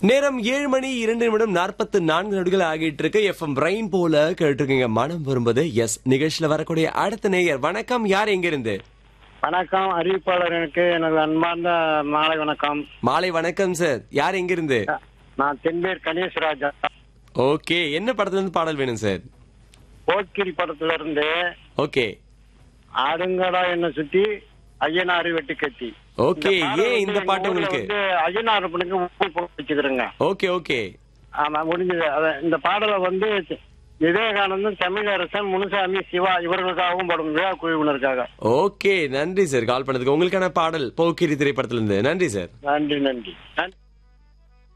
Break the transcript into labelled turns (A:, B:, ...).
A: நேரம் ஏழு மணி இரண்டு நிமிடம் நாற்பத்து நான்கு நொடிகள் ஆகிட்டு இருக்கு எஃப்எம் பிரைன் போல கேட்டிருக்கீங்க மனம் வரும்போது எஸ் நிகழ்ச்சியில வரக்கூடிய அடுத்த நேயர் வணக்கம் யார் எங்க இருந்து
B: வணக்கம் அறிவிப்பாளருக்கு எனது அன்பார்ந்த மாலை வணக்கம்
A: மாலை வணக்கம் சார் யார் எங்க இருந்து
B: நான் தென்பேர் கணேஷ்ராஜா
A: ஓகே என்ன படத்துல இருந்து பாடல் வேணும் சார்
B: போக்கிரி படத்துல இருந்து
A: ஓகே
B: ஆடுங்கடா என்ன சுத்தி ஐயனாறு வெட்டி கட்டி
A: ஓகே
B: இந்த பாடல்
A: ஏன்
B: வந்து
A: இந்த
B: எங்க
A: பாட்டு
B: ஊர்ல
A: உங்களுக்கு
B: வந்து ஐயனாறு பண்ணுக்கு உப்பு போட்டு வச்சுக்கிறேங்க
A: ஓகே ஓகே
B: ஆமா முடிஞ்சது அத- இந்த பாடலை வந்து விவேகானந்தன் தமிழரசன் முனுசாமி சிவா இவர்களுக்காகவும் படும் விழா குழுவினருக்காக
A: ஓகே நன்றி சார் கால் பண்ணதுக்கு உங்களுக்கான பாடல் போக்கிரி திரைப்படத்துல இருந்து நன்றி சார்
B: நன்றி நன்றி நன்றி